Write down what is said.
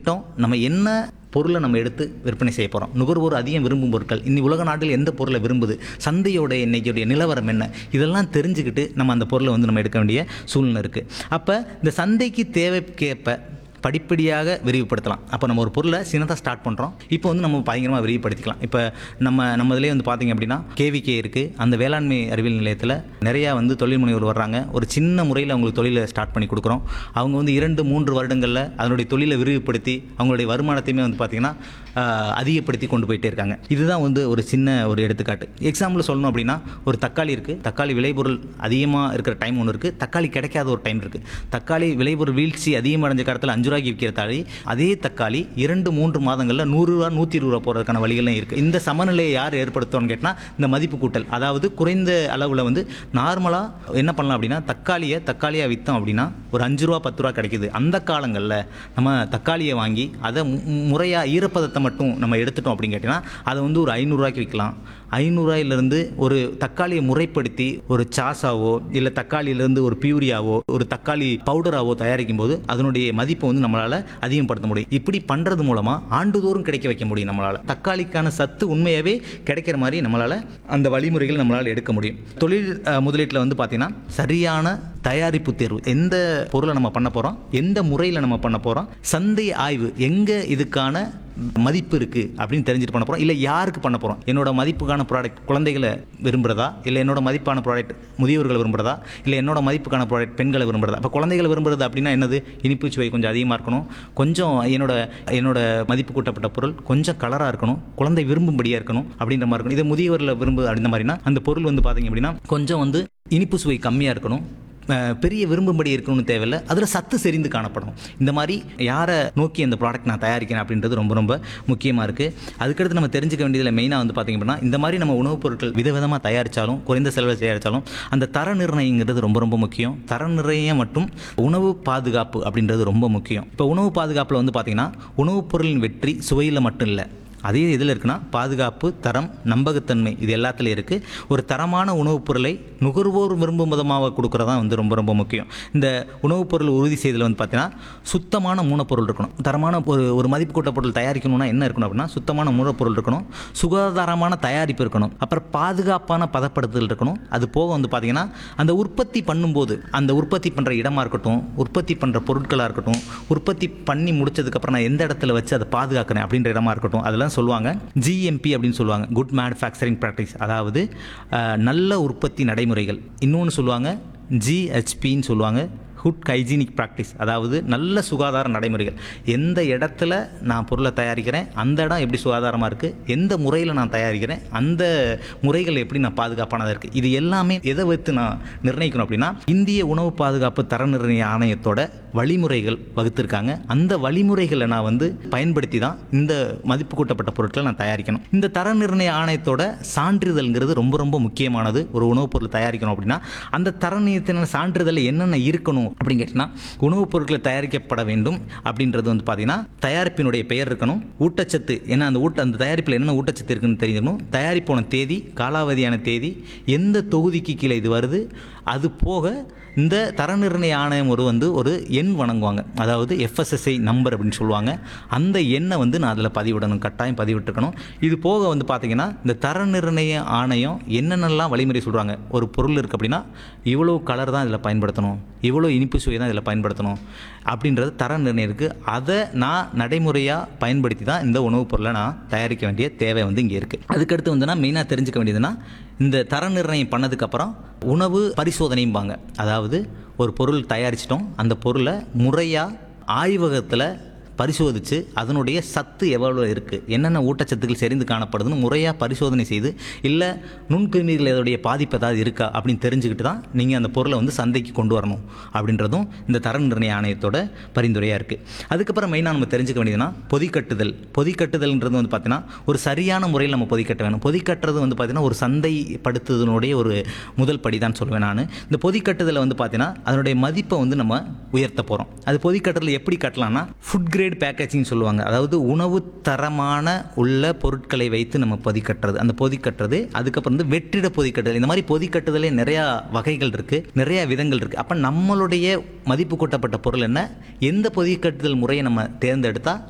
திட்டம் நம்ம என்ன பொருளை நம்ம எடுத்து விற்பனை செய்ய போகிறோம் நுகர்வோர் அதிகம் விரும்பும் பொருட்கள் இன்னி உலக நாட்டில் எந்த பொருளை விரும்புது சந்தையோட இன்னைக்குடைய நிலவரம் என்ன இதெல்லாம் தெரிஞ்சுக்கிட்டு நம்ம அந்த பொருளை வந்து நம்ம எடுக்க வேண்டிய சூழ்நிலை இருக்குது அப்போ இந்த சந்தைக்கு தேவைக்கேற்ப படிப்படியாக விரிவுபடுத்தலாம் அப்போ நம்ம ஒரு பொருளை சின்னதாக ஸ்டார்ட் பண்ணுறோம் இப்போ வந்து நம்ம பயங்கரமாக விரிவுபடுத்திக்கலாம் இப்போ நம்ம நம்ம இதிலே வந்து பார்த்தீங்க அப்படின்னா கேவிகே இருக்குது அந்த வேளாண்மை அறிவியல் நிலையத்தில் நிறையா வந்து தொழில் முனைவர் வர்றாங்க ஒரு சின்ன முறையில் அவங்களுக்கு தொழிலை ஸ்டார்ட் பண்ணி கொடுக்குறோம் அவங்க வந்து இரண்டு மூன்று வருடங்களில் அதனுடைய தொழிலை விரிவுபடுத்தி அவங்களுடைய வருமானத்தையுமே வந்து பார்த்திங்கன்னா ஆஹ், அதிகப்படுத்தி கொண்டு போயிட்டே இருக்காங்க இதுதான் வந்து ஒரு சின்ன ஒரு எடுத்துக்காட்டு எக்ஸாம்பிள் சொல்லணும் அப்படின்னா ஒரு தக்காளி இருக்குது தக்காளி விளைபொருள் அதிகமாக இருக்கிற டைம் ஒன்று இருக்குது தக்காளி கிடைக்காத ஒரு டைம் இருக்குது தக்காளி விளைபொருள் வீழ்ச்சி அதிகமாக அடைஞ்ச காலத்தில் அஞ்சு ரூபாய்க்கு விற்கிற தக்காளி அதே தக்காளி இரண்டு மூன்று மாதங்களில் நூறு ரூபா நூற்றி இருபது ரூபா போகிறதுக்கான வழிகள்லாம் இருக்குது இந்த சமநிலையை யார் ஏற்படுத்தோன்னு கேட்டால் இந்த மதிப்பு கூட்டல் அதாவது குறைந்த அளவில் வந்து நார்மலாக என்ன பண்ணலாம் அப்படின்னா தக்காளியை தக்காளியாக விற்றோம் அப்படின்னா ஒரு அஞ்சு ரூபா பத்து ரூபா கிடைக்குது அந்த காலங்களில் நம்ம தக்காளியை வாங்கி அதை முறையாக ஈரப்பதத்தை மட்டும் நம்ம எடுத்துட்டோம் அப்படின்னு கேட்டிங்கன்னா அதை வந்து ஒரு ஐநூறுரூவாய்க்கு விற்கலாம் ஐநூறுரூவாயிலிருந்து ஒரு தக்காளியை முறைப்படுத்தி ஒரு சாஸாவோ இல்லை தக்காளியிலேருந்து ஒரு பியூரியாவோ ஒரு தக்காளி பவுடராவோ தயாரிக்கும் போது அதனுடைய மதிப்பை வந்து நம்மளால் அதிகப்படுத்த முடியும் இப்படி பண்ணுறது மூலமாக ஆண்டுதோறும் கிடைக்க வைக்க முடியும் நம்மளால் தக்காளிக்கான சத்து உண்மையாகவே கிடைக்கிற மாதிரி நம்மளால் அந்த வழிமுறைகள் நம்மளால் எடுக்க முடியும் தொழில் அஹ், முதலீட்டில் வந்து பார்த்திங்கன்னா சரியான தயாரிப்பு தேர்வு எந்த பொருளை நம்ம பண்ண போகிறோம் எந்த முறையில் நம்ம பண்ண போகிறோம் சந்தை ஆய்வு எங்கே இதுக்கான மதிப்பு இருக்குது அப்படின்னு தெரிஞ்சுட்டு பண்ண போகிறோம் இல்லை யாருக்கு பண்ண போகிறோம் என்னோட மதிப்புக்கான ப்ராடக்ட் குழந்தைகளை விரும்புகிறதா இல்லை என்னோட மதிப்பான ப்ராடக்ட் முதியோர்கள் விரும்புகிறதா இல்லை என்னோட மதிப்புக்கான ப்ராடக்ட் பெண்களை விரும்புகிறதா அப்போ குழந்தைகளை விரும்புறது அப்படின்னா என்னது இனிப்பு சுவை கொஞ்சம் அதிகமாக இருக்கணும் கொஞ்சம் என்னோட என்னோட மதிப்பு கூட்டப்பட்ட பொருள் கொஞ்சம் கலராக இருக்கணும் குழந்தை விரும்பும்படியாக இருக்கணும் அப்படின்ற மாதிரி இருக்கணும் இதை முதியவரில் விரும்பு அப்படின்ற மாதிரினா அந்த பொருள் வந்து பார்த்தீங்க அப்படின்னா கொஞ்சம் வந்து இனிப்பு சுவை கம்மியாக இருக்கணும் அஹ் பெரிய விரும்பும்படி இருக்கணும்னு தேவையில்லை அதில் சத்து செறிந்து காணப்படும் இந்த மாதிரி யாரை நோக்கி அந்த ப்ராடக்ட் நான் தயாரிக்கிறேன் அப்படின்றது ரொம்ப ரொம்ப முக்கியமாக இருக்குது அதுக்கடுத்து நம்ம தெரிஞ்சுக்க வேண்டியதில் மெயினாக வந்து பார்த்திங்க அப்படின்னா இந்த மாதிரி நம்ம உணவுப் பொருட்கள் விதவிதமாக தயாரித்தாலும் குறைந்த செலவில் தயாரித்தாலும் அந்த தர நிர்ணயங்கிறது ரொம்ப ரொம்ப முக்கியம் தர நிர்ணயம் மற்றும் உணவு பாதுகாப்பு அப்படின்றது ரொம்ப முக்கியம் இப்போ உணவு பாதுகாப்பில் வந்து பார்த்திங்கன்னா உணவுப் பொருளின் வெற்றி சுவையில் மட்டும் இல்லை அதே இதில் இருக்குன்னா பாதுகாப்பு தரம் நம்பகத்தன்மை இது எல்லாத்துலேயும் இருக்குது ஒரு தரமான உணவுப் பொருளை நுகர்வோர் விரும்பும் விதமாக கொடுக்குறதா வந்து ரொம்ப ரொம்ப முக்கியம் இந்த உணவுப் பொருள் உறுதி செய்தல் வந்து பார்த்தீங்கன்னா சுத்தமான மூலப்பொருள் இருக்கணும் தரமான ஒரு ஒரு மதிப்பு கூட்ட பொருள் தயாரிக்கணும்னா என்ன இருக்கணும் அப்படின்னா சுத்தமான மூலப்பொருள் இருக்கணும் சுகாதாரமான தயாரிப்பு இருக்கணும் அப்புறம் பாதுகாப்பான பதப்படுத்துதல் இருக்கணும் அது போக வந்து பார்த்தீங்கன்னா அந்த உற்பத்தி பண்ணும்போது அந்த உற்பத்தி பண்ணுற இடமா இருக்கட்டும் உற்பத்தி பண்ணுற பொருட்களாக இருக்கட்டும் உற்பத்தி பண்ணி முடிச்சதுக்கப்புறம் நான் எந்த இடத்துல வச்சு அதை பாதுகாக்கிறேன் அப்படின்ற இடமா இருக்கட்டும் அதெல்லாம் சொல்லுவாங்க ஜிஎம்பி அப்படின்னு சொல்லுவாங்க குட் மேனுஃபேக்சரிங் ப்ராக்டிஸ் அதாவது அஹ், நல்ல உற்பத்தி நடைமுறைகள் இன்னொன்று சொல்லுவாங்க ஜிஹெச்பின்னு சொல்லுவாங்க குட் ஹைஜீனிக் ப்ராக்டிஸ் அதாவது நல்ல சுகாதார நடைமுறைகள் எந்த இடத்துல நான் பொருளை தயாரிக்கிறேன் அந்த இடம் எப்படி சுகாதாரமாக இருக்குது எந்த முறையில் நான் தயாரிக்கிறேன் அந்த முறைகள் எப்படி நான் பாதுகாப்பானதாக இருக்குது இது எல்லாமே எதை வைத்து நான் நிர்ணயிக்கணும் அப்படின்னா இந்திய உணவு பாதுகாப்பு தர நிர்ணய ஆணையத்தோட வழிமுறைகள் வகுத்திருக்காங்க அந்த வழிமுறைகளை நான் வந்து பயன்படுத்தி தான் இந்த மதிப்பு கூட்டப்பட்ட பொருட்களை நான் தயாரிக்கணும் இந்த தர நிர்ணய ஆணையத்தோட சான்றிதழ்ங்கிறது ரொம்ப ரொம்ப முக்கியமானது ஒரு உணவுப் பொருள் தயாரிக்கணும் அப்படின்னா அந்த தர நிர்ணயத்தின சான்றிதழ் என்னென்ன இருக்கணும் அப்படின்னு கேட்டிங்கன்னா உணவுப் பொருட்களை தயாரிக்கப்பட வேண்டும் அப்படின்றது வந்து பார்த்தீங்கன்னா தயாரிப்பினுடைய பெயர் இருக்கணும் ஊட்டச்சத்து ஏன்னா அந்த ஊட்ட அந்த தயாரிப்பில் என்னென்ன ஊட்டச்சத்து இருக்குன்னு தெரியணும் தயாரிப்போன தேதி காலாவதியான தேதி எந்த தொகுதிக்கு கீழே இது வருது அது போக இந்த தர நிர்ணய ஆணையம் ஒரு வந்து ஒரு எண் வழங்குவாங்க அதாவது எஃப்எஸ்எஸ்ஐ நம்பர் அப்படின்னு சொல்லுவாங்க அந்த எண்ணை வந்து நான் அதில் பதிவிடணும் கட்டாயம் பதிவிட்டுருக்கணும் இது போக வந்து பார்த்தீங்கன்னா இந்த தர நிர்ணய ஆணையம் என்னென்னலாம் வழிமுறை சொல்கிறாங்க ஒரு பொருள் இருக்குது அப்படின்னா இவ்வளோ கலர் தான் இதில் பயன்படுத்தணும் இவ்வளோ இனிப்பு சுவை தான் இதில் பயன்படுத்தணும் அப்படின்றது தர நிர்ணயம் இருக்குது அதை நான் நடைமுறையாக பயன்படுத்தி தான் இந்த உணவுப் பொருளை நான் தயாரிக்க வேண்டிய தேவை வந்து இங்கே இருக்குது அதுக்கடுத்து வந்து நான் மெயினாக தெரிஞ்சுக்க வேண்டியதுன்னா இந்த தர நிர்ணயம் பண்ணதுக்கப்புறம் உணவு பரிசோதனையும்பாங்க அதாவது ஒரு பொருள் தயாரிச்சிட்டோம் அந்த பொருளை முறையாக ஆய்வகத்தில் பரிசோதித்து அதனுடைய சத்து எவ்வளோ இருக்குது என்னென்ன ஊட்டச்சத்துக்கள் செறிந்து காணப்படுதுன்னு முறையாக பரிசோதனை செய்து இல்லை நுண்கிருமிகள் இதோடைய பாதிப்பு ஏதாவது இருக்கா அப்படின்னு தெரிஞ்சுக்கிட்டு தான் நீங்கள் அந்த பொருளை வந்து சந்தைக்கு கொண்டு வரணும் அப்படின்றதும் இந்த தர நிர்ணய ஆணையத்தோட பரிந்துரையாக இருக்குது அதுக்கப்புறம் மெயினாக நம்ம தெரிஞ்சுக்க வேண்டியதுன்னா பொதிக்கட்டுதல் பொதிக்கட்டுதல்ன்றது வந்து பார்த்தீங்கன்னா ஒரு சரியான முறையில் நம்ம பொதிக்கட்ட வேணும் பொதிக்கட்டுறது வந்து பார்த்தீங்கன்னா ஒரு சந்தைப்படுத்துதனுடைய ஒரு முதல் படி தான் சொல்லுவேன் நான் இந்த பொதிக்கட்டுதலை வந்து பார்த்தீங்கன்னா அதனுடைய மதிப்பை வந்து நம்ம உயர்த்த போகிறோம் அது பொதிக்கட்டுதல் எப்படி கட்டலாம்னா ஃபுட் கிரேட் பேக்கேஜிங் சொல்லுவாங்க அதாவது உணவு தரமான உள்ள பொருட்களை வைத்து நம்ம பொதிக்கட்டுறது அந்த பொதிக்கட்டுறது அதுக்கப்புறம் வந்து வெற்றிட பொதிக்கட்டுதல் இந்த மாதிரி பொதிக்கட்டுதலே நிறையா வகைகள் இருக்குது நிறைய விதங்கள் இருக்குது அப்போ நம்மளுடைய மதிப்பு கூட்டப்பட்ட பொருள் என்ன எந்த பொதிக்கட்டுதல் முறையை நம்ம தேர்ந்தெடுத்தால்